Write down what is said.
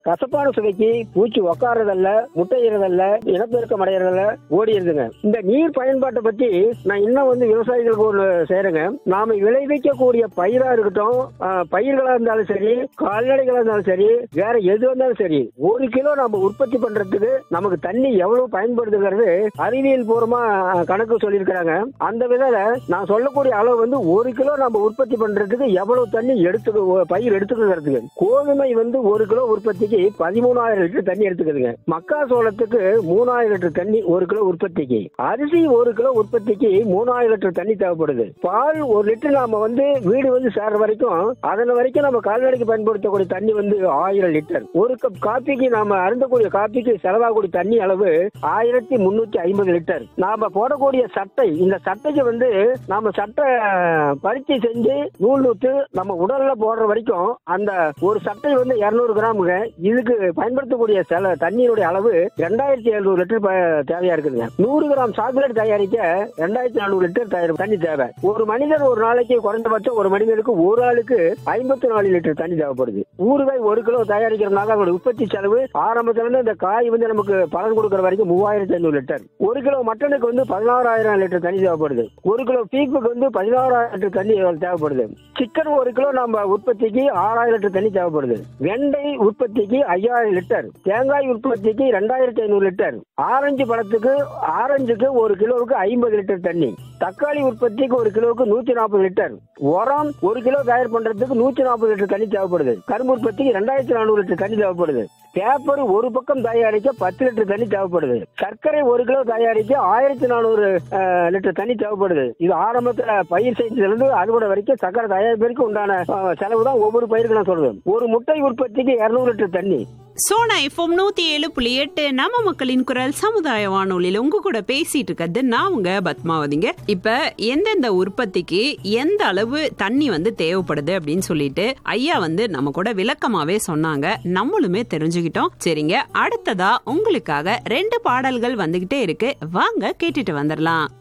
கசப்பான சுவைக்கு பூச்சி உக்காரதல்ல முட்டையிறதல்ல இனப்பெருக்கம் அடையிறதல்ல ஓடிடுதுங்க இந்த நீர் பயன்பாட்டை பத்தி நான் இன்னும் வந்து விவசாயிகளுக்கு ஒரு செய்யறேங்க நாம விளைவிக்கக்கூடிய பயிரா இருக்கட்டும் ஆஹ், பயிர்களா இருந்தாலும் சரி கால்நடைகளா இருந்தாலும் சரி வேற எது வந்தாலும் சரி ஒரு கிலோ நம்ம உற்பத்தி பண்றதுக்கு நமக்கு தண்ணி எவ்வளவு பயன்படுதுங்கிறது அறிவியல் பூர்வமா ஆஹ், கணக்கு சொல்லியிருக்கிறாங்க அந்த விதத்துல நான் சொல்லக்கூடிய அளவு வந்து ஒரு கிலோ நம்ம உற்பத்தி பண்றதுக்கு எவ்வளவு தண்ணி எடுத்துக்க பயிர் எடுத்துக்கிறதுக்கு கோதுமை வந்து ஒரு கிலோ உற்பத்திக்கு பதிமூணாயிரம் லிட்டர் தண்ணி எடுத்துக்குதுங்க மக்காசோளத்துக்கு மூணாயிரம் லிட்டர் தண்ணி ஒரு கிலோ உற்பத்திக்கு அரிசி ஒரு கிலோ உற்பத்திக்கு மூணாயிரம் லிட்டர் தண்ணி தேவைப்படுது பால் ஒரு லிட்டர் நாம வந்து வீடு வந்து சேர்ற வரைக்கும் அதன் வரைக்கும் நம்ம கால்நடைக்கு பயன்படுத்தக்கூடிய தண்ணி வந்து ஆயிரம் லிட்டர் ஒரு கப் காப்பிக்கு நாம அருந்தக்கூடிய காப்பிக்கு செலவாகக்கூடிய தண்ணி அளவு ஆயிரத்தி முன்னூத்தி ஐம்பது லிட்டர் நாம போடக்கூடிய சட்டை இந்த சட்டைக்கு வந்து நாம சட்டை பருத்தி செஞ்சு நூல் நூத்து நம்ம உடல்ல போடுற வரைக்கும் அந்த ஒரு சட்டை வந்து இருநூறு கிராமுங்க இதுக்கு பயன்படுத்தக்கூடிய செல தண்ணியினுடைய அளவு ரெண்டாயிரத்தி எழுநூறு லிட்டர் ப- தேவையா இருக்குதுங்க நூறு கிராம் சாக்லேட் தயாரிக்க ரெண்டாயிரத்தி நானூறு லிட்டர் தயார் தண்ணி தேவை ஒரு மனிதர் ஒரு நாளைக்கு குறைந்தபட்சம் ஒரு மனிதனுக்கு ஒரு ஆளுக்கு ஐம்பத்தி நாலு லிட்டர் தண்ணி தேவைப்படுது ஊறுகாய் ஒரு கிலோ தயாரிக்கிறோம்னாக்க அதோட உற்பத்தி செலவு ஆரம்பத்துல இருந்து இந்த காய் வந்து நமக்கு பலன் கொடுக்கற வரைக்கும் மூவாயிரத்தி ஐநூறு லிட்டர் ஒரு கிலோ மட்டனுக்கு வந்து பதினாறாயிரம் லிட்டர் தண்ணி தேவைப்படுது ஒரு கிலோ பீஃபுக்கு வந்து பதினாறாயிரம் லிட்டர் தண்ணி தேவைப்படுது சிக்கன் ஒரு கிலோ நம்ம உற்பத்திக்கு ஆறாயிரம் லிட்டர் தண்ணி தேவைப்படுது வெண்டை உற்பத்திக்கு ஐயாயிரம் லிட்டர் தேங்காய் உற்பத்திக்கு ரெண்டாயிரத்தி ஐநூறு லிட்டர் ஆரஞ்சு பழத்துக்கு ஆரஞ்சுக்கு ஒரு கிலோவுக்கு ஐம்பது லிட்டர் தண்ணி தக்காளி உற்பத்திக்கு ஒரு கிலோவுக்கு நூத்தி நாற்பது லிட்டர் உரம் ஒரு கிலோ தயார் பண்றதுக்கு நூத்தி நாற்பது லிட்டர் தண்ணி தேவைப்படுது கரும்பு உற்பத்திக்கு ரெண்டாயிரத்தி நானூறு லிட்டர் தண்ணி தேவைப்படுது பேப்பர் ஒரு பக்கம் தயாரிக்க பத்து லிட்டர் தண்ணி தேவைப்படுது சர்க்கரை ஒரு கிலோ தயாரிக்க ஆயிரத்தி நானூறு லிட்டர் தண்ணி தேவைப்படுது இது ஆரம்பத்துல பயிர் செய்ததுல இருந்து அறுவடை வரைக்கும் சர்க்கரை தயாரிப்பிற்கு உண்டான அஹ், செலவு தான் ஒவ்வொரு பயிருக்கு நான் சொல்றேன் ஒரு முட்டை உற்பத்திக்கு இருநூறு லிட்டர் தண்ணி சோனா எஃப்எம் நூத்தி ஏழு புள்ளி எட்டு நம்ம மக்களின் குரல் சமுதாய வானொலியில உங்க கூட பேசிட்டு இருக்கிறது நான் உங்க பத்மாவதிங்க இப்ப எந்தெந்த உற்பத்திக்கு எந்த அளவு தண்ணி வந்து தேவைப்படுது அப்படின்னு சொல்லிட்டு ஐயா வந்து நம்ம கூட விளக்கமாவே சொன்னாங்க நம்மளுமே தெரிஞ்சுக்கிட்டோம் சரிங்க அடுத்ததா உங்களுக்காக ரெண்டு பாடல்கள் வந்துகிட்டே இருக்கு வாங்க கேட்டுட்டு வந்துடலாம்